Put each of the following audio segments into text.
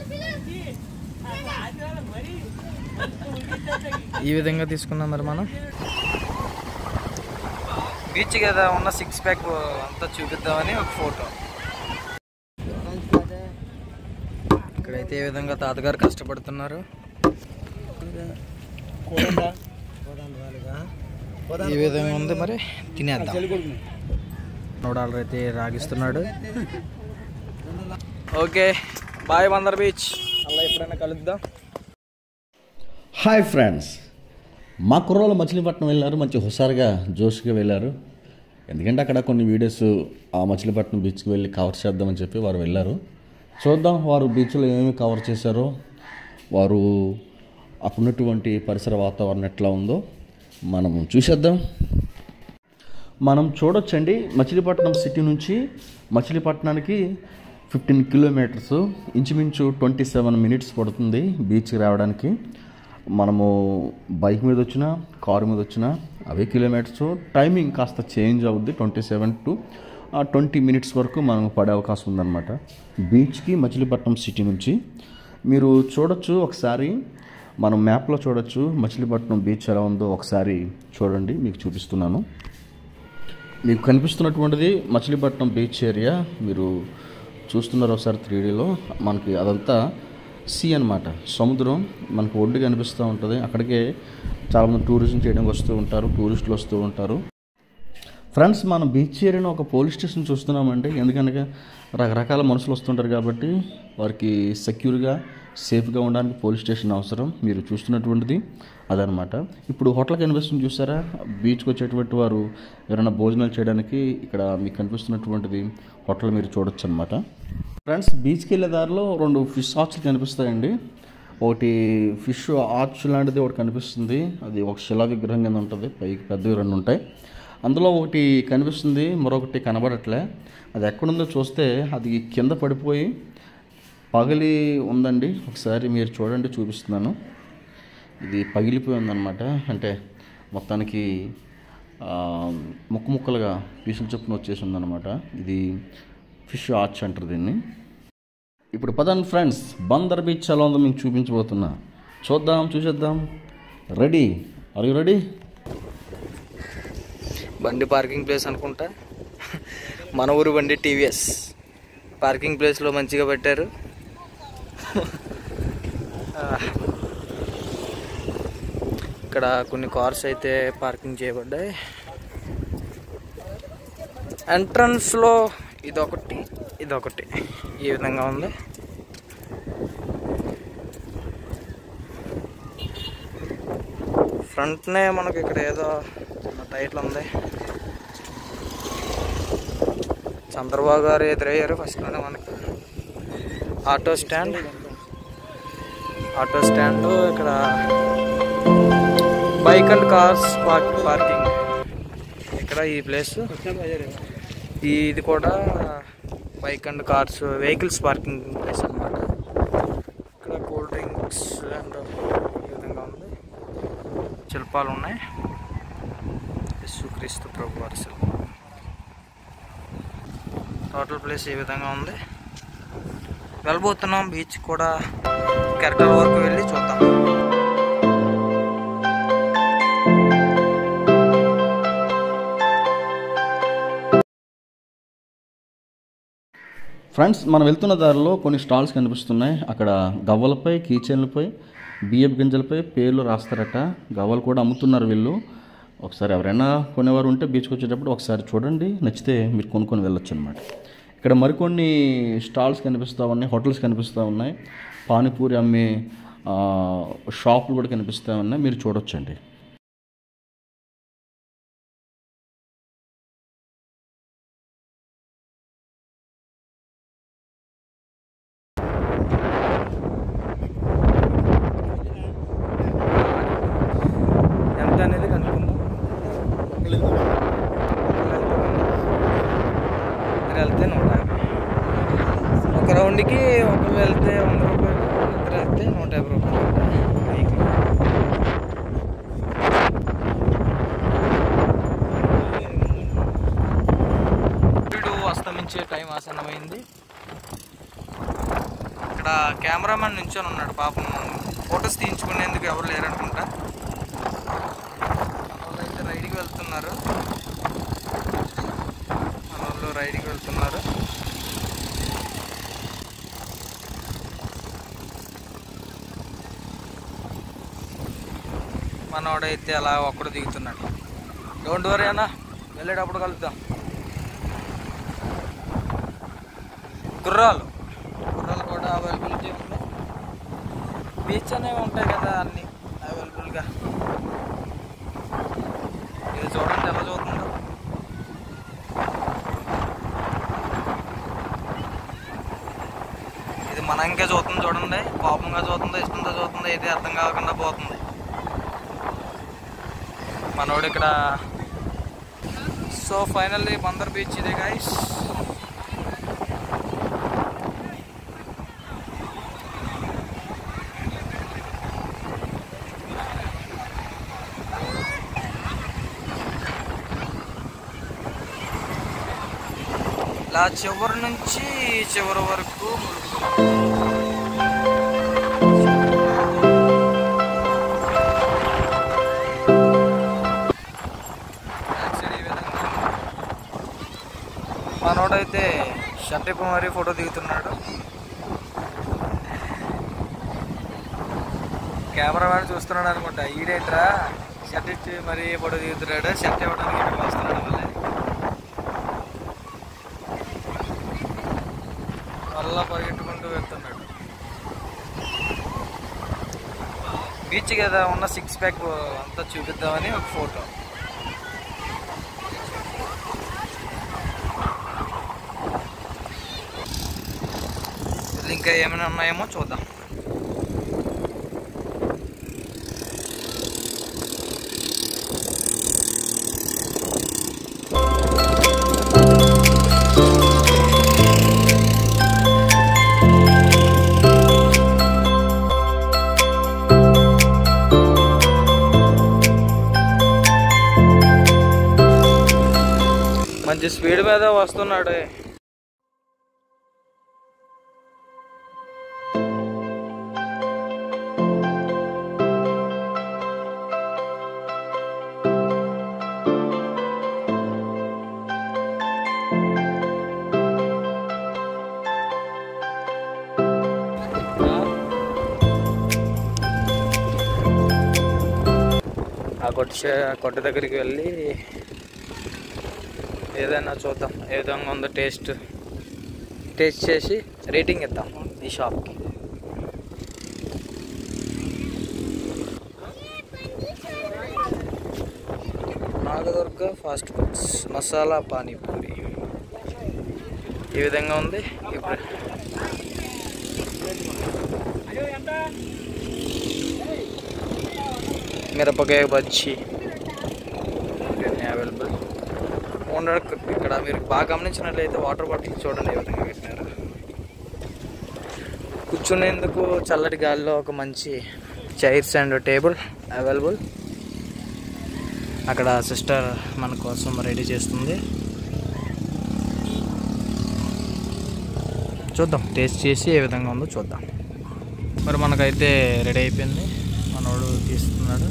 ఈ విధంగా తీసుకున్నాం మరి మనం బీచ్ కదా ఉన్న సిక్స్ ప్యాక్ అంతా చూపిద్దామని ఒక ఫోటో ఇక్కడైతే ఏ విధంగా తాతగారు కష్టపడుతున్నారు ఈ విధంగా ఉంది మరి తినేద్దాం నోడాలర్ అయితే రాగిస్తున్నాడు ఓకే బాయ్ బందర్ బీచ్ అలా ఎప్పుడైనా కలుద్దాం హాయ్ ఫ్రెండ్స్ మా కుర్రోళ్ళు మచిలీపట్నం వెళ్ళారు మంచి హుషారుగా జోష్గా వెళ్ళారు ఎందుకంటే అక్కడ కొన్ని వీడియోస్ ఆ మచిలీపట్నం బీచ్కి వెళ్ళి కవర్ చేద్దామని చెప్పి వారు వెళ్ళారు చూద్దాం వారు బీచ్లో ఏమేమి కవర్ చేశారో వారు అప్పుడున్నటువంటి పరిసర వాతావరణం ఎట్లా ఉందో మనం చూసేద్దాం మనం చూడొచ్చండి మచిలీపట్నం సిటీ నుంచి మచిలీపట్నానికి ఫిఫ్టీన్ కిలోమీటర్స్ ఇంచుమించు ట్వంటీ సెవెన్ మినిట్స్ పడుతుంది బీచ్కి రావడానికి మనము బైక్ మీద వచ్చినా కారు మీద వచ్చినా అవే కిలోమీటర్స్ టైమింగ్ కాస్త చేంజ్ అవుద్ది twenty seven to twenty minutes వరకు మనం పడే అవకాశం ఉందన్నమాట బీచ్కి మచిలీపట్నం సిటీ నుంచి మీరు చూడొచ్చు ఒకసారి మనం మ్యాప్లో చూడొచ్చు మచిలీపట్నం బీచ్ ఎలా ఉందో ఒకసారి చూడండి మీకు చూపిస్తున్నాను మీకు కనిపిస్తున్నటువంటిది మచిలీపట్నం బీచ్ ఏరియా మీరు చూస్తున్నారు ఒకసారి త్రీడీలో మనకి అదంతా సీ అన్నమాట సముద్రం మనకు ఒడ్డు కనిపిస్తూ ఉంటుంది అక్కడికే చాలామంది టూరిజం చేయడానికి వస్తూ ఉంటారు టూరిస్టులు వస్తూ ఉంటారు ఫ్రెండ్స్ మనం బీచ్ ఏరియాలో ఒక పోలీస్ స్టేషన్ చూస్తున్నామండి ఎందుకనగా రకరకాల మనుషులు వస్తుంటారు కాబట్టి వారికి సెక్యూర్గా సేఫ్గా ఉండడానికి పోలీస్ స్టేషన్ అవసరం మీరు చూస్తున్నటువంటిది అదనమాట ఇప్పుడు హోటల్ కనిపిస్తుంది చూసారా బీచ్కి వచ్చేటువంటి వారు ఎవరైనా భోజనాలు చేయడానికి ఇక్కడ మీకు కనిపిస్తున్నటువంటిది హోటల్ మీరు చూడొచ్చు అనమాట ఫ్రెండ్స్ బీచ్కి వెళ్ళే దారిలో రెండు ఫిష్ ఆర్చ్లు కనిపిస్తాయండి ఒకటి ఫిష్ ఆర్చ్ లాంటిది ఒకటి కనిపిస్తుంది అది ఒక శిలా విగ్రహం కింద ఉంటుంది పైకి పెద్దవి రెండు ఉంటాయి అందులో ఒకటి కనిపిస్తుంది మరొకటి కనబడట్లే అది ఎక్కడుందో చూస్తే అది కింద పడిపోయి పగిలి ఉందండి ఒకసారి మీరు చూడండి చూపిస్తున్నాను ఇది పగిలిపోయి ఉందన్నమాట అంటే మొత్తానికి ఆ, ముక్క ముక్కలుగా పీసులు చొప్పున వచ్చేసి ఉందన్నమాట ఇది ఫిష్ ఆర్చ్ అంటారు దీన్ని ఇప్పుడు పదండి ఫ్రెండ్స్ బందర్ బీచ్ ఎలా ఉందో మీకు చూపించబోతున్నా చూద్దాం చూసేద్దాం రెడీ ఆర్ యు రెడీ బండి పార్కింగ్ ప్లేస్ అనుకుంటా మన ఊరు బండి టీవీఎస్ పార్కింగ్ ప్లేస్లో మంచిగా పెట్టారు ఆ. ఇక్కడ కొన్ని కార్స్ అయితే పార్కింగ్ చేయబడ్డాయి ఎంట్రన్స్లో ఇదొకటి ఇదొకటి ఈ విధంగా ఉంది ఫ్రంట్నే మనకి ఇక్కడ ఏదో చిన్న టైటిల్ ఉంది చంద్రబాబు గారు ఎదురయ్యారు ఫస్ట్లోనే మనకి ఆటో స్టాండ్ ఆటో స్టాండ్ ఇక్కడ బైక్ అండ్ కార్స్ పార్కింగ్ ఇక్కడ ఈ ప్లేస్ ఇది కూడా bike and cars vehicles parking place అన్నమాట ఇక్కడ కూల్ డ్రింక్స్ అండ్ ఈ విధంగా ఉంది శిల్పాలు ఉన్నాయి యేసుక్రీస్తు ప్రభు వారి శిల్పం టోటల్ ప్లేస్ ఈ విధంగా ఉంది వెళ్ళబోతున్నాం బీచ్ కూడా కెరటల వరకు వెళ్ళి చూద్దాం ఫ్రెండ్స్ మనం వెళ్తున్న దారిలో కొన్ని స్టాల్స్ కనిపిస్తున్నాయి అక్కడ గవ్వలపై కీచైన్లపై బియ్యపు గింజలపై పేర్లు రాస్తారట గవ్వలు కూడా అమ్ముతున్నారు వీళ్ళు ఒకసారి ఎవరైనా కొనేవారు ఉంటే బీచ్కి వచ్చేటప్పుడు ఒకసారి చూడండి నచ్చితే మీరు కొనుక్కొని వెళ్ళొచ్చు అనమాట ఇక్కడ మరికొన్ని స్టాల్స్ కనిపిస్తూ ఉన్నాయి హోటల్స్ కనిపిస్తూ ఉన్నాయి పానీపూరి అమ్మే ఆ, షాపులు కూడా కనిపిస్తూ ఉన్నాయి మీరు చూడొచ్చండి ఎంత అనేది కనుక్కుందాం ఇద్దరు వెళ్తే నూట యాభై ఒక రౌండ్కి ఒకరు వెళ్తే వంద రూపాయలు ఇద్దరు వెళ్తే నూట యాభై రూపాయలు బైక్ సూర్యుడు అస్తమించే టైం ఆసన్నమైంది ఇక్కడ ఇక్కడ కెమెరామెన్ నుంచొని ఉన్నాడు పాపం ఫొటోస్ తీయించుకునేందుకు ఎవరు లేరనుకుంటా మన వాళ్ళు అయితే రైడ్కి వెళ్తున్నారు మన వాళ్ళు రైడ్కి వెళ్తున్నారు మనోడైతే అలా ఒక్కడు దిగుతున్నాడు డోంట్ వరీ అన్న వెళ్ళేటప్పుడు కలుద్దాం గుర్రాలు గుర్రాలు కూడా అవైలబిలిటీ ఉంది బీచ్ అనేవి ఉంటాయి కదా అన్నీ అవైలబుల్గా ఇది చూడండి ఎలా చూస్తుందో ఇది మన ఇంకే చూస్తుంది చూడండి కోపంగా చూస్తుందో ఇష్టంతో చూస్తుందో ఇది అర్థం కాకుండా పోతుంది మనోడు ఇక్కడ సో ఫైనల్లీ బందర్ బీచ్ ఇదే గైస్ ఇలా చివరి నుంచి చివరి వరకు బ్యాక్ సైడ్ ఈ విధంగా మనోడైతే షర్ట్ ఇప్పి మరీ ఫోటో దిగుతున్నాడు కెమెరా మ్యాన్ చూస్తున్నాడు అనుకుంటా ఈడేంట్రా షర్ట్ ఇచ్చి మరీ ఫోటో దిగుతున్నాడు షర్ట్ ఇవ్వడానికి ఇక్కడికి వస్తున్నాడు మళ్ళీ మళ్ళా పరిగెట్టుకుంటూ వెళ్తున్నాడు బీచ్ కదా ఉన్న సిక్స్ ప్యాక్ అంతా చూపిద్దామని ఒక ఫోటో ఇంకా ఏమైనా ఉన్నాయేమో చూద్దాం మంచి స్పీడ్ మీద వస్తున్నాడు ఆ కొట్టు చే- కొట్టు దగ్గరికి వెళ్ళి ఏదైనా చూద్దాం ఏ విధంగా ఉందో టేస్ట్ టేస్ట్ చేసి రేటింగ్ ఇద్దాం ఈ షాప్కి నాగదుర్గ ఫాస్ట్ ఫుడ్స్ మసాలా పానీపూరి ఈ విధంగా ఉంది ఇప్పుడు మిరపకాయ బజ్జీ ఇవన్నీ అవైలబుల్ ఓనర్ ఇక్కడ మీరు బాగా గమనించినట్లయితే వాటర్ బాటిల్ చూడండి ఏ విధంగా పెట్టినారు కూర్చునేందుకు చల్లటి గాలిలో ఒక మంచి చైర్స్ అండ్ టేబుల్ అవైలబుల్ అక్కడ సిస్టర్ మన కోసం రెడీ చేస్తుంది చూద్దాం టేస్ట్ చేసి ఏ విధంగా ఉందో చూద్దాం మరి మనకైతే రెడీ అయిపోయింది మనోడు తీస్తున్నాడు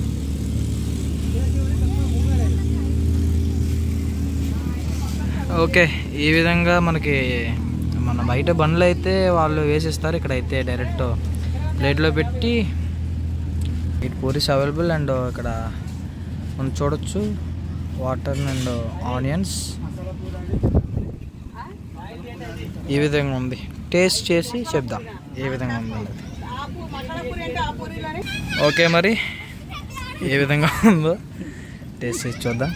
ఓకే ఈ విధంగా మనకి మన బయట బండ్లు అయితే వాళ్ళు వేసిస్తారు ఇక్కడ అయితే డైరెక్ట్ ప్లేట్లో పెట్టి ఇటు పూరీస్ అవైలబుల్ అండ్ ఇక్కడ మనం చూడొచ్చు వాటర్ అండ్ ఆనియన్స్ ఈ విధంగా ఉంది టేస్ట్ చేసి చెప్దాం ఏ విధంగా ఉంది అన్నది. ఓకే మరి ఏ విధంగా ఉందో టేస్ట్ చేసి చూద్దాం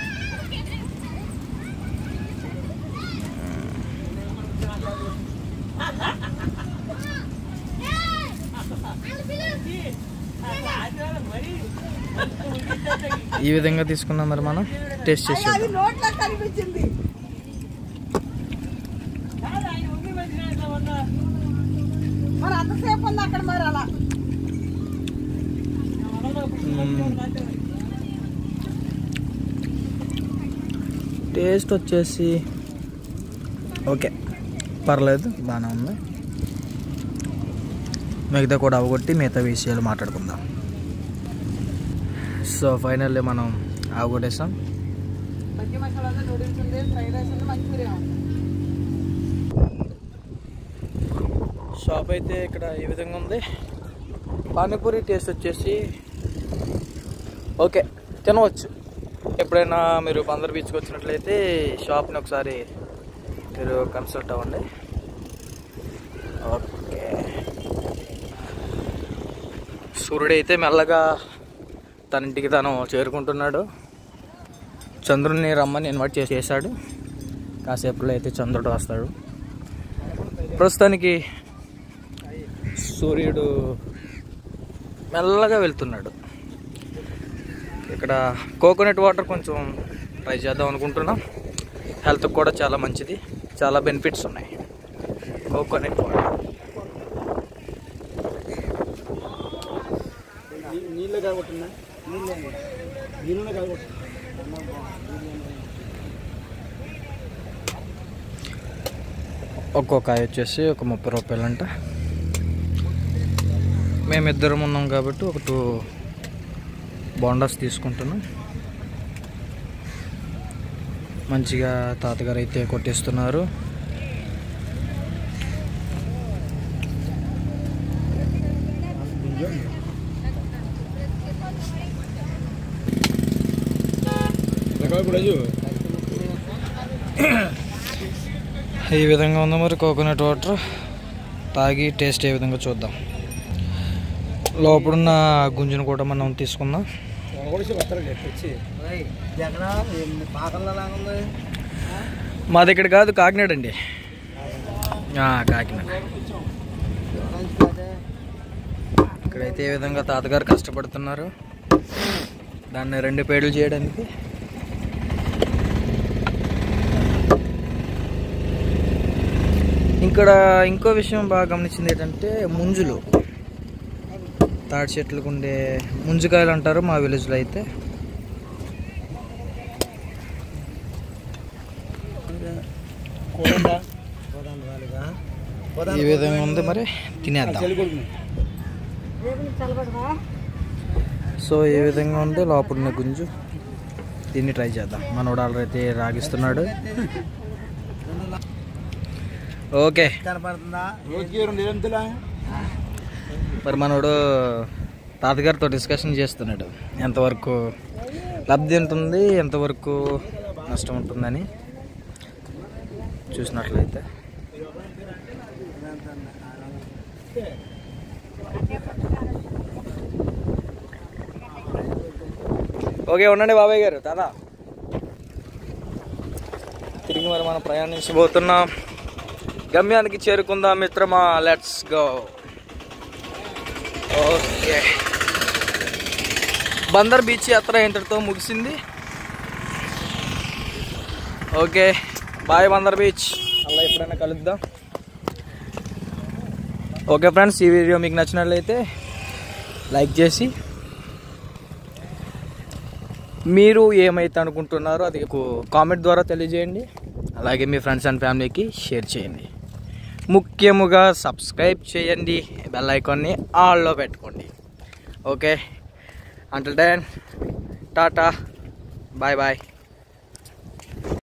ఈ విధంగా తీసుకున్నాం మరి మనం టేస్ట్ చేసి అది చూద్దాం. నోట్లో కనిపించింది మరి అంతసేపు ఉంది అక్కడ మరి అలా టేస్ట్ వచ్చేసి ఓకే పర్లేదు బాగానే ఉంది మిగతా కూడా అవగొట్టి మిగతా విషయాలు మాట్లాడుకుందాం సో ఫైనల్లీ మనం అవగొట్టేసాం మధ్య మసాలా నూడిల్స్ ఉంది ఫ్రైడ్ రైస్ ఉంది మంచూరియా ఉంది షాప్ అయితే ఇక్కడ ఈ విధంగా ఉంది పానీపూరి టేస్ట్ వచ్చేసి ఓకే తినవచ్చు ఎప్పుడైనా మీరు బందర్ బీచ్కి వచ్చినట్లయితే షాప్ని ఒకసారి మీరు కన్సల్ట్ అవ్వండి ఓకే సూర్యుడు అయితే మెల్లగా తన ఇంటికి తను చేరుకుంటున్నాడు చంద్రుడిని రమ్మని ఇన్వైట్ చేసి చేశాడు కాసేపులో అయితే చంద్రుడు వస్తాడు ప్రస్తుతానికి సూర్యుడు మెల్లగా వెళ్తున్నాడు ఇక్కడ కోకోనట్ వాటర్ కొంచెం ట్రై చేద్దాం అనుకుంటున్నాం హెల్త్కి కూడా చాలా మంచిది చాలా బెనిఫిట్స్ ఉన్నాయి కోకోనట్ వాటర్ నీళ్ళు కాబట్టినా నీళ్ళు నీళ్ళు కాబట్టి ఒక్కో కాయ వచ్చేసి ఒక ముప్పై రూపాయలంట మేమిద్దరం ఉన్నాం కాబట్టి ఒక టూ బోండాస్ తీసుకుంటున్నాం మంచిగా తాతగారు అయితే కొట్టిస్తున్నారు ఈ విధంగా ఉంది మరి కోకోనట్ వాటర్ తాగి టేస్ట్ ఏ విధంగా చూద్దాం లోపడున్న గుంజును కూడా మనం తీసుకుందాం వస్తారండి వచ్చి ఎక్కడ పాకల్లో లాగా ఉంది మా దగ్గర కాదు కాకినాడ అండి ఆ, కాకినాడ ఇక్కడైతే ఏ విధంగా తాతగారు కష్టపడుతున్నారు దాన్ని రెండు పేడలు చేయడానికి ఇక్కడ ఇంకో విషయం బాగా గమనించింది ఏంటంటే ముంజులు తాడి చెట్లకు ఉండే ముంజుకాయలు అంటారు మా విలేజ్లో అయితే కూడందా ఈ విధంగా ఉంది మరి తినేద్దాం చల్లబడవా సో ఈ విధంగా ఉంది లోపల ఉన్న గుంజు దీన్ని ట్రై చేద్దాం మనోడు ఆల్రెడీ అయితే రాగిస్తున్నాడు ఓకే కనపడుతుందా రోజుకి రెండు ఎనిమిదిలా మరి మనోడు తాతగారితో డిస్కషన్ చేస్తున్నాడు ఎంతవరకు లబ్ధి ఉంటుంది ఎంతవరకు నష్టం ఉంటుందని చూసినట్లయితే ఓకే ఉండండి బాబాయ్ గారు దాదా తిరిగి మరి మనం ప్రయాణించబోతున్నాం గమ్యానికి చేరుకుందాం మిత్రమా let's go okay Bandar beach యాత్ర ఇంతటితో ముగిసింది ఓకే బాయ్ బందర్ బీచ్ అలా ఎప్పుడైనా కలుద్దాం ఓకే ఫ్రెండ్స్ ఈ వీడియో మీకు నచ్చినట్లయితే లైక్ చేసి మీరు ఏమైతే అనుకుంటున్నారో అది కామెంట్ ద్వారా తెలియజేయండి అలాగే మీ ఫ్రెండ్స్ అండ్ ఫ్యామిలీకి షేర్ చేయండి ముఖ్యముగా సబ్స్క్రైబ్ చేయండి బెల్ ఐకాన్ని ఆల్లో పెట్టుకోండి okay until then tata bye bye